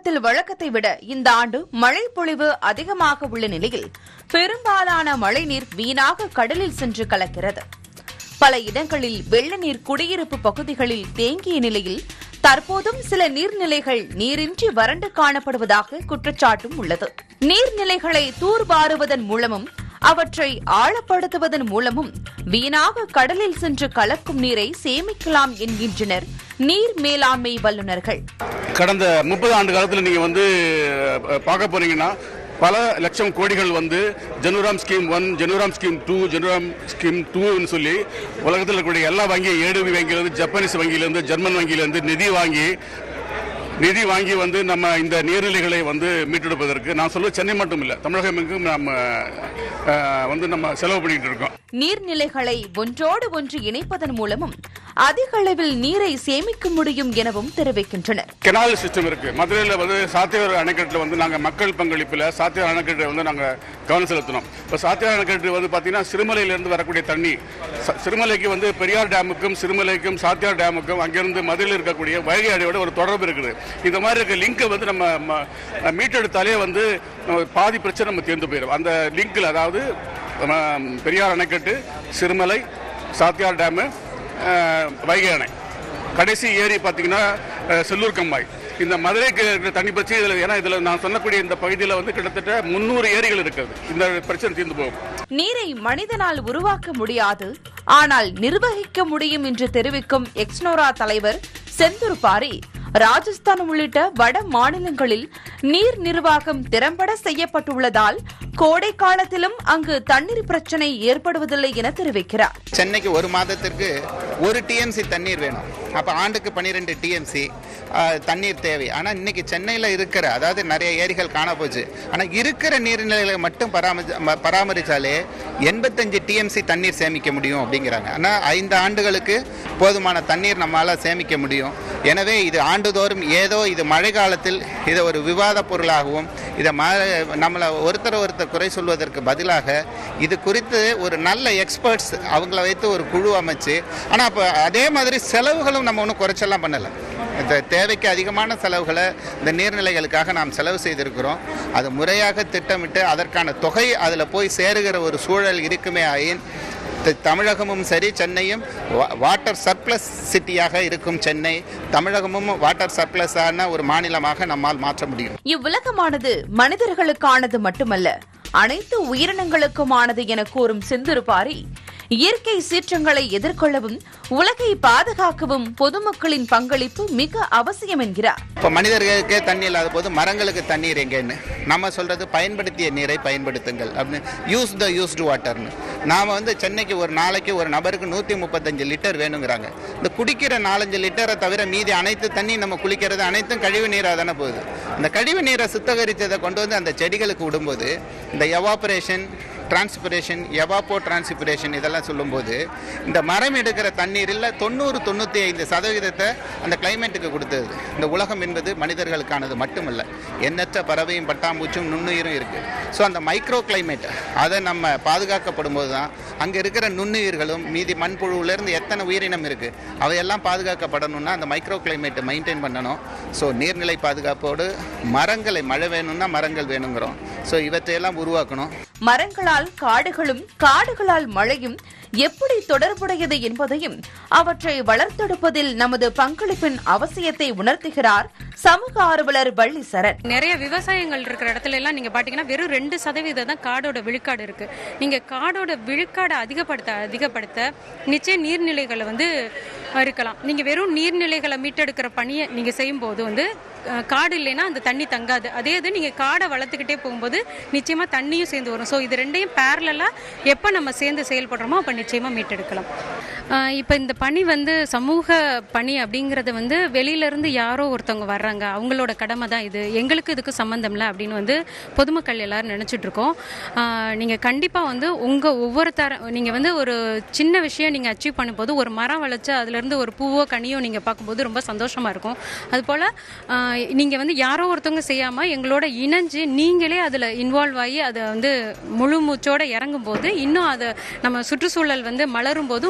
காலத்தில் வழக்கத்தை விட இந்த ஆண்டு மழை பொழிவு அதிகமாக உள்ள நிலையில் பெரும்பாலான மழைநீர் வீணாக கடலில் சென்று கலக்கிறது பல இடங்களில் வெள்ள நீர் குடியிருப்பு பகுதிகளில் தேங்கிய நிலையில் தற்போதும் சில நீர்நிலைகள் நீரின்றி வறண்டு காணப்படுவதாக குற்றச்சாட்டும் உள்ளது நீர்நிலைகளை தூர்வாருவதன் மூலமும் அவற்றை ஆழப்படுத்துவதன் மூலமும் வீணாக கடலில் சென்று கலக்கும் நீரை சேமிக்கலாம் என்கின்றனர் நீர் மேலாண்மை வல்லுநர்கள் கடந்த முப்பது ஆண்டு காலத்தில் நீங்க வந்து அஹ், பார்க்க போனீங்கன்னா பல லட்சம் கோடிகள் வந்து JNNURM scheme one JNNURM scheme two JNNURM scheme டூன்னு சொல்லி உலகத்தில் இருக்கக்கூடிய எல்லா வங்கியும் ஏடுபி வங்கியிலிருந்து ஜப்பானீஸ் வங்கியிலிருந்து ஜெர்மன் வங்கியிலிருந்து நிதி வாங்கி நிதி வாங்கி வந்து நம்ம இந்த நீர்நிலைகளை வந்து மீட்டெடுப்பதற்கு நான் சொல்வது சென்னை மட்டும் இல்லை தமிழகம் எங்கும் நம்ம அஹ், வந்து நம்ம செலவு பண்ணிட்டு இருக்கோம் நீர்நிலைகளை ஒன்றோடு ஒன்று இணைப்பதன் மூலமும் அதிக அளவில் நீரை சேமிக்க முடியும் எனவும் தெரிவிக்கின்றனர் கெனால் சிஸ்டம் இருக்கு மதுரையில் வந்து சாத்தியார் அணைக்கட்டில் வந்து நாங்கள் மக்கள் பங்களிப்பில் சாத்தியார் அணைக்கட்டை வந்து நாங்கள் கவனம் செலுத்தினோம் இப்போ சாத்தியார் அணைக்கட்டு வந்து பார்த்தீங்கன்னா சிறுமலையிலிருந்து வரக்கூடிய தண்ணி ச- சிறுமலைக்கு வந்து பெரியார் டேமுக்கும் சிறுமலைக்கும் சாத்தியார் டேமுக்கும் அங்கிருந்து மதுரையில் இருக்கக்கூடிய வைகை அணையோட ஒரு தொடர்பு இருக்குது இந்த மாதிரி இருக்க லிங்கை வந்து நம்ம ம- மீட்டெடுத்தாலே வந்து நம்ம பாதி பிரச்சனை நம்ம தீர்ந்து போயிடும் அந்த லிங்கில் அதாவது நம்ம பெரியார் அணைக்கட்டு சிறுமலை சாத்தியார் டேமு அஹ், வைகை அணை கடைசி ஏரி பார்த்தீங்கன்னா அஹ், செல்லூர் கம்மாய் இந்த மதுரைக்கு இருக்கிற தண்ணி பிரச்சனை இதில் ஏன்னா இதில் நான் சொன்னக்கூடிய இந்த பகுதியில் வந்து கிட்டத்தட்ட முந்நூறு ஏரிகள் இருக்குது இந்த பிரச்சனை தீர்ந்து போகும் நீரை மனிதனால் உருவாக்க முடியாது ஆனால் நிர்வகிக்க முடியும் என்று தெரிவிக்கும் எக்ஸ்னோரா தலைவர் செந்தூர் பாரி ராஜஸ்தான் உள்ளிட்ட வட மாநிலங்களில் நீர் நிர்வாகம் திறம்பட செய்யப்பட்டுள்ளதால் கோடை காலத்திலும் அங்கு தண்ணீர் பிரச்சனை ஏற்படுவதில்லை என தெரிவிக்கிறார் சென்னைக்கு ஒரு மாதத்திற்கு ஒரு டிஎம்சி தண்ணீர் வேணும் அப்போ ஆண்டுக்கு பன்னிரெண்டு டிஎம்சி தண்ணீர் தேவை ஆனால் இன்னைக்கு சென்னையில் இருக்கிற அதாவது நிறைய ஏரிகள் காண போச்சு ஆனால் இருக்கிற நீர்நிலைகளை மட்டும் பராமரி ம- பராமரிச்சாலே எண்பத்தஞ்சு டிஎம்சி தண்ணீர் சேமிக்க முடியும் அப்படிங்கிறாங்க ஆனால் ஐந்து ஆண்டுகளுக்கு போதுமான தண்ணீர் நம்மளால் சேமிக்க முடியும் எனவே இது ஆண்டுதோறும் ஏதோ இது மழை காலத்தில் இதை ஒரு விவாத பொருளாகவும் இதை ம நம்மளை ஒருத்தர் ஒருத்தர் குறை சொல்வதற்கு பதிலாக இது குறித்து ஒரு நல்ல எக்ஸ்பர்ட்ஸ் அவங்கள வைத்து ஒரு குழு அமைச்சு ஆனால் இப்போ அதே மாதிரி செலவுகளும் நம்ம ஒன்றும் குறைச்செல்லாம் பண்ணலை இந்த தேவைக்கு அதிகமான செலவுகளை இந்த நீர்நிலைகளுக்காக நாம் செலவு செய்திருக்கிறோம் அது முறையாக திட்டமிட்டு அதற்கான தொகை அதில் போய் சேருகிற ஒரு சூழல் இருக்குமே ஆயின் த- தமிழகமும் சரி சென்னையும் வா- வாட்டர் சர்ப்ளஸ் சிட்டியாக இருக்கும் சென்னை தமிழகமும் வாட்டர் சர்ப்ளஸான ஒரு மாநிலமாக நம்மால் மாற்ற முடியும் இவ்வுலகமானது மனிதர்களுக்கானது மட்டுமல்ல அனைத்து உயிரினங்களுக்குமானது என கூறும் செந்திருப்பாரி இயற்கை சீற்றங்களை எதிர்கொள்ளவும் உலகை பாதுகாக்கவும் பொதுமக்களின் பங்களிப்பு மிக அவசியம் என்கிறார் இப்போ மனிதர்களுக்கே தண்ணி இல்லாத போது மரங்களுக்கு தண்ணீர் எங்கேன்னு நம்ம சொல்றது பயன்படுத்திய நீரை பயன்படுத்துங்கள் அப்படின்னு யூஸ் த யூஸ்டு வாட்டர்னு நாம் வந்து சென்னைக்கு ஒரு நாளைக்கு ஒரு நபருக்கு நூற்றி முப்பத்தஞ்சு லிட்டர் வேணுங்கிறாங்க இந்த குடிக்கிற நாலஞ்சு லிட்டரை தவிர மீதி அனைத்து தண்ணி நம்ம குளிக்கிறது அனைத்தும் கழிவு நீராக தானே போகுது இந்த கழிவு நீரை சுத்தகரித்ததை கொண்டு வந்து அந்த செடிகளுக்கு விடும்போது இந்த எவாபரேஷன் டிரான்ஸ்பிரேஷன் எவாப்போ டிரான்ஸ்பிரேஷன் இதெல்லாம் சொல்லும்போது இந்த மரம் எடுக்கிற தண்ணீரில் தொண்ணூறு தொண்ணூற்றி ஐந்து சதவீதத்தை அந்த கிளைமேட்டுக்கு கொடுத்தது இந்த உலகம் என்பது மனிதர்களுக்கானது மட்டுமல்ல எண்ணற்ற பறவையும் பட்டாம்பூச்சும் நுண்ணுயிரும் இருக்குது ஸோ அந்த மைக்ரோ கிளைமேட் அதை நம்ம பாதுகாக்கப்படும் போது தான் அங்கே இருக்கிற நுண்ணுயிர்களும் மீதி மண்புழுவிலேருந்து எத்தனை உயிரினம் இருக்குது அவையெல்லாம் பாதுகாக்கப்படணும்னா அந்த மைக்ரோ கிளைமேட்டை மெயின்டைன் பண்ணணும் ஸோ நீர்நிலை பாதுகாப்போடு மரங்களை மழை வேணும்னா மரங்கள் வேணுங்கிறோம் ஸோ இவற்றையெல்லாம் உருவாக்கணும் மரங்களால் காடுகளும் காடுகளால் மழையும் எப்படி தொடர்புடையது என்பதையும் அவற்றை வளர்த்தெடுப்பதில் நமது பங்களிப்பின் அவசியத்தை உணர்த்துகிறார் சமூக ஆர்வலர் வள்ளி சரண் நிறைய விவசாயங்கள் இருக்கிற இடத்துல எல்லாம் நீங்க பாத்தீங்கன்னா வெறும் ரெண்டு சதவீதம் தான் காடோட விழுக்காடு இருக்கு நீங்க காடோட விழுக்காடை அதிகப்படுத்த அதிகப்படுத்த நிச்சயம் நீர்நிலைகளை வந்து இருக்கலாம் நீங்க வெறும் நீர்நிலைகளை மீட்டெடுக்கிற பணியை நீங்க செய்யும் போது வந்து அஹ், காடு இல்லைன்னா அந்த தண்ணி தங்காது அதே இது நீங்க காடை வளர்த்துக்கிட்டே போகும்போது நிச்சயமா தண்ணியும் சேர்ந்து வரும் ஸோ இது ரெண்டையும் பேரலா எப்போ நம்ம சேர்ந்து செயல்படுறோமோ அப்போ நிச்சயமா மீட்டெடுக்கலாம் அஹ், இப்போ இந்த பணி வந்து சமூக பணி அப்படிங்கறது வந்து வெளியில இருந்து யாரோ ஒருத்தவங்க வர்றாங்க அவங்களோட கடமை தான் இது எங்களுக்கு இதுக்கு சம்மந்தம் இல்லை அப்படின்னு வந்து பொதுமக்கள் எல்லாரும் நினைச்சிட்டு இருக்கோம் ஆஹ் நீங்க கண்டிப்பா வந்து உங்க ஒவ்வொருத்தர நீங்க வந்து ஒரு சின்ன விஷயம் நீங்க அச்சீவ் பண்ணும்போது ஒரு மரம் வளைச்சு அதுல இருந்து ஒரு பூவோ கனியோ நீங்க பார்க்கும்போது ரொம்ப சந்தோஷமா இருக்கும் அது போல ஆஹ் நீங்க வந்து யாரோ ஒருத்தவங்க செய்யாம எங்களோட இணைஞ்சு நீங்களே அதுல இன்வால்வ் ஆகி அதை வந்து முழு மூச்சோட இறங்கும் போது இன்னும் அதை நம்ம சுற்றுச்சூழல் வந்து மலரும் போது உங்க மனசு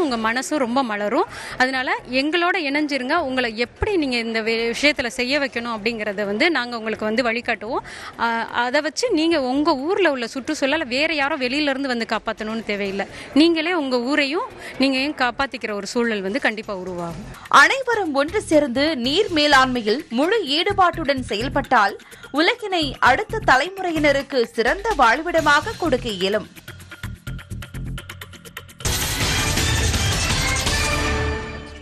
மனசும் ரொம்ப மலரும் அதனால எங்களோட இணைஞ்சிருங்க உங்களை எப்படி நீங்கள் இந்த வி- விஷயத்துல செய்ய வைக்கணும் அப்படிங்கிறத வந்து நாங்கள் உங்களுக்கு வந்து வழிகாட்டுவோம் ஆஹ் அதை வச்சு நீங்கள் உங்கள் ஊரில் உள்ள சுற்றுச்சூழலை வேற யாரும் வெளியில இருந்து வந்து காப்பாற்றணும்னு தேவையில்லை நீங்களே உங்கள் ஊரையும் நீங்கள் காப்பாற்றிக்கிற ஒரு சூழல் வந்து கண்டிப்பாக உருவாகும் அனைவரும் ஒன்று சேர்ந்து நீர் மேலாண்மையில் முழு ஈடுபாட்டுடன் செயல்பட்டால் உலகினை அடுத்த தலைமுறையினருக்கு சிறந்த வாழ்விடமாக கொடுக்க இயலும்